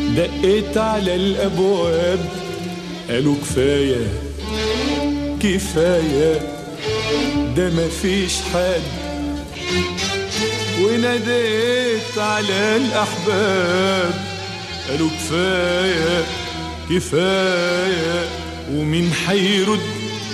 دقيت على الأبواب قالوا كفاية كفاية ده مفيش حد وناديت على الأحباب قالوا كفاية كفاية ومين حيرد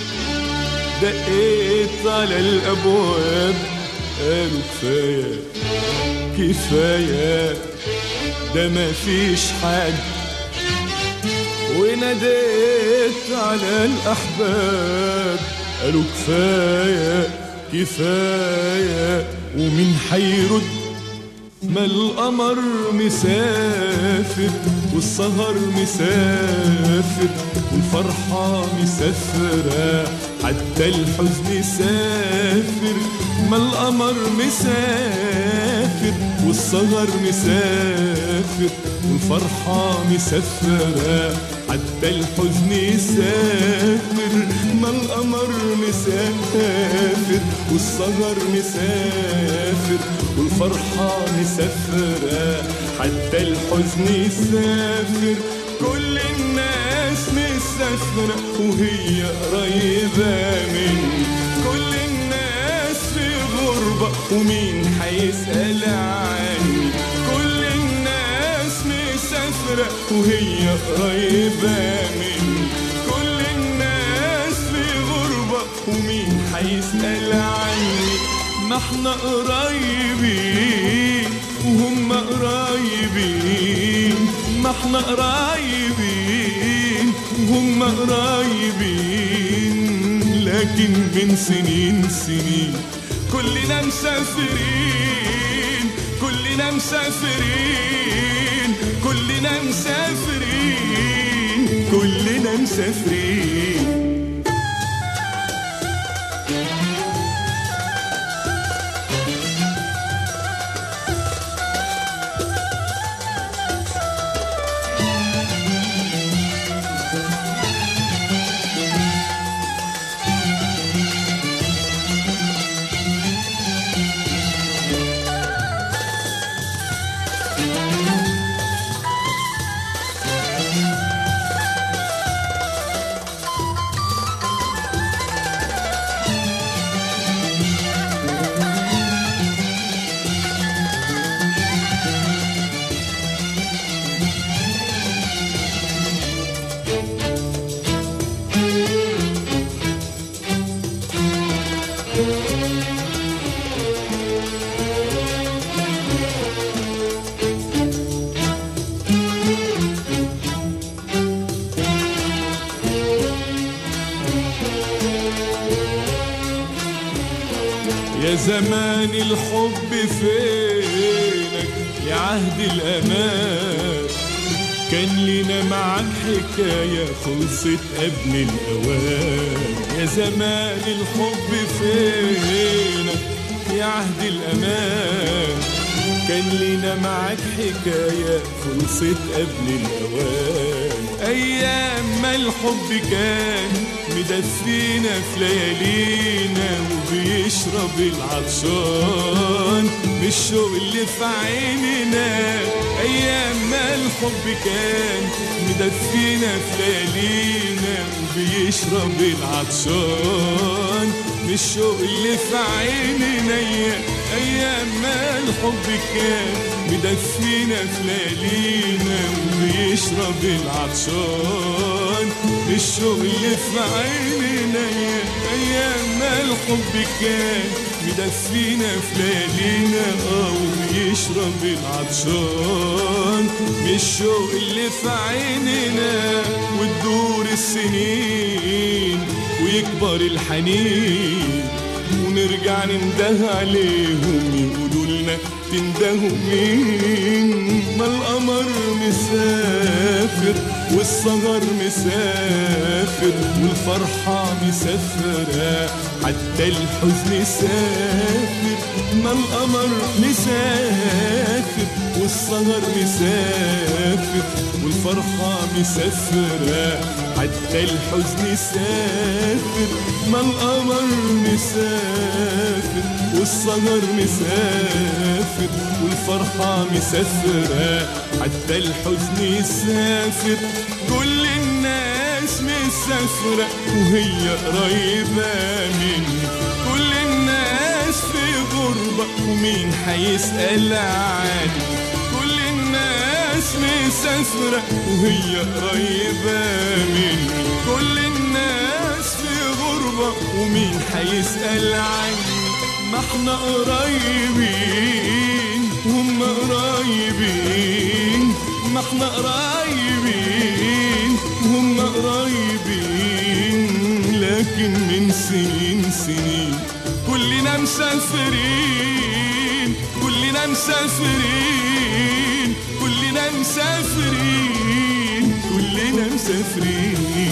دقيت على الأبواب قالوا كفاية كفاية ده مفيش حد وناديت على الأحباب قالوا كفاية كفاية ومين حيرد ما القمر مسافر والسهر مسافر والفرحة مسافرة حتى الحزن سافر ما القمر مسافر والسهر مسافر والفرحة مسافرة حتى الحزن سافر ما القمر مسافر والسهر مسافر والفرحة مسافرة حتى الحزن سافر كل الناس مسافرة وهي قريبة مني كل الناس في غربة ومين حيسأل عني كل الناس مسافرة وهي قريبة مني كل الناس في غربة ومين حيسأل عني ما احنا قريبين وهم قريبين ما احنا قريبين وهم قريبين لكن من سنين سنين كلنا مسافرين كلنا مسافرين كلنا مسافرين كلنا مسافرين يا زمان الحب فينك يا عهد الأمان كان لنا معك حكاية خلصت قبل الأوان يا زمان الحب فينك يا عهد الأمان كان لنا معك حكاية خلصت قبل الأوان أيام ما الحب كان مدفينا في ليالينا وبيشرب العطشان من الشوق اللي في عيننا أيام ما الحب كان مدفينا في ليالينا وبيشرب العطشان من الشوق اللي في عيننا أيام ما الحب كان مدفينا في ليالينا وبيشرب العطشان الشوق اللي في عيننا ايام ما الحب كان مدفينا في ليالينا اه وبيشرب العطشان الشوق اللي في عيننا وتدور السنين ويكبر الحنين ونرجع ننده عليهم يقولوا لنا تندهوا مين ما القمر مسافر والسهر مسافر والفرحة مسافرة حتى الحزن سافر ما القمر مسافر والسهر مسافر والفرحة مسافرة حتى الحزن سافر ما القمر مسافر والسهر مسافر والفرحة مسافرة حتى الحزن سافر كل الناس مسافرة وهي قريبة مني كل الناس في غربة ومين حيسأل عني كل الناس مسافرة وهي قريبة مني كل الناس في غربة ومين حيسأل عني ما احنا قريبين هم قريبين ما احنا قريبين هم قريبين لكن من سنين سنين كلنا مسافرين كلنا مسافرين كلنا مسافرين كلنا مسافرين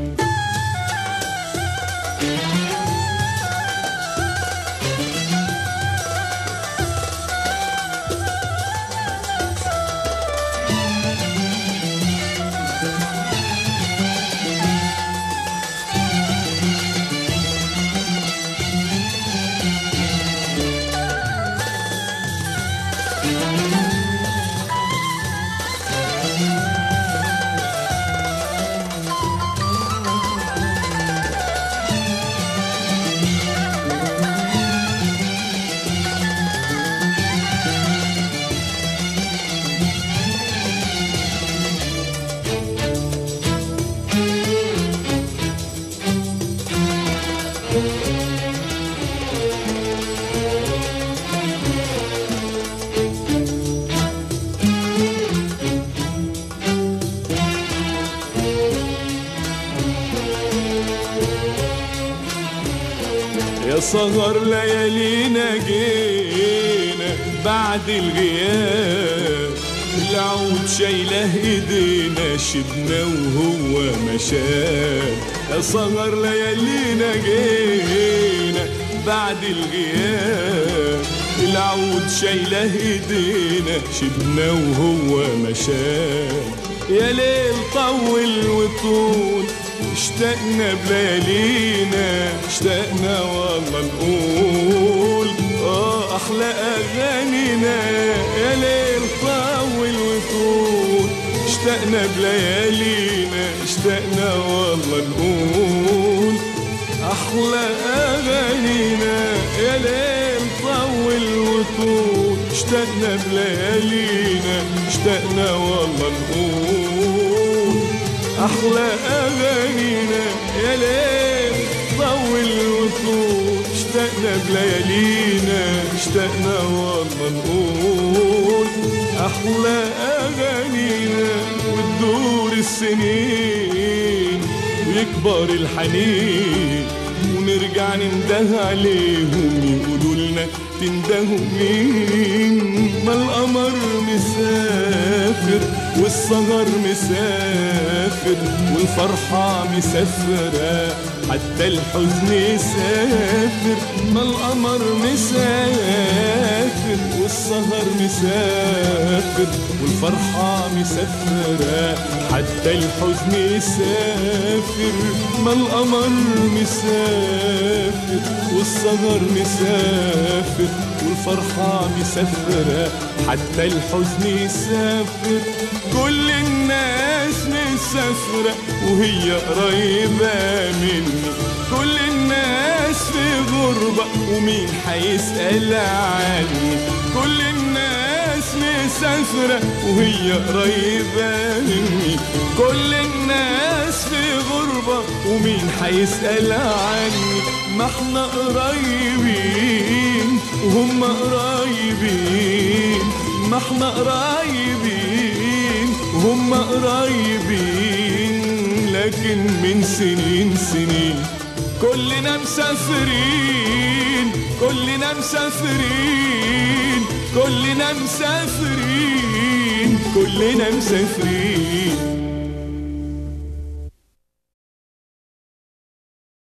يا سهر ليالينا جينا بعد الغياب العود شايله ايدينا شدنا وهو مشاب يا سهر ليالينا جينا بعد الغياب العود شايله ايدينا شدنا وهو مشاب يا ليل طول وطول اشتقنا بليالينا اشتقنا والله نقول اه احلى اغانينا يا ليل طول وطول اشتقنا بليالينا اشتقنا والله نقول احلى اغانينا يا ليل طول وطول اشتقنا بليالينا اشتقنا والله نقول احلى اغانينا يا ليل طول وطول اشتقنا بليالينا اشتقنا والله نقول احلى اغانينا وتدور السنين ويكبر الحنين ونرجع ننده عليهم يقولوا لنا تندهوا مين ما القمر مسافر والسهر مسافر والفرحة مسافرة حتى الحزن يسافر ما القمر مسافر والسهر مسافر والفرحة مسافرة حتى الحزن يسافر ما القمر مسافر والسهر مسافر والفرحة مسافرة حتى الحزن يسافر كل الناس مسافرة وهي قريبة مني كل الناس في غربة ومين حيسأل عني كل الناس مسافرة وهي قريبة مني كل الناس في غربة ومين حيسأل عني ما احنا قريبين وهم قريبين ما احنا قريبين وهم قريبين لكن من سنين سنين كلنا مسافرين كلنا مسافرين كلنا مسافرين كلنا مسافرين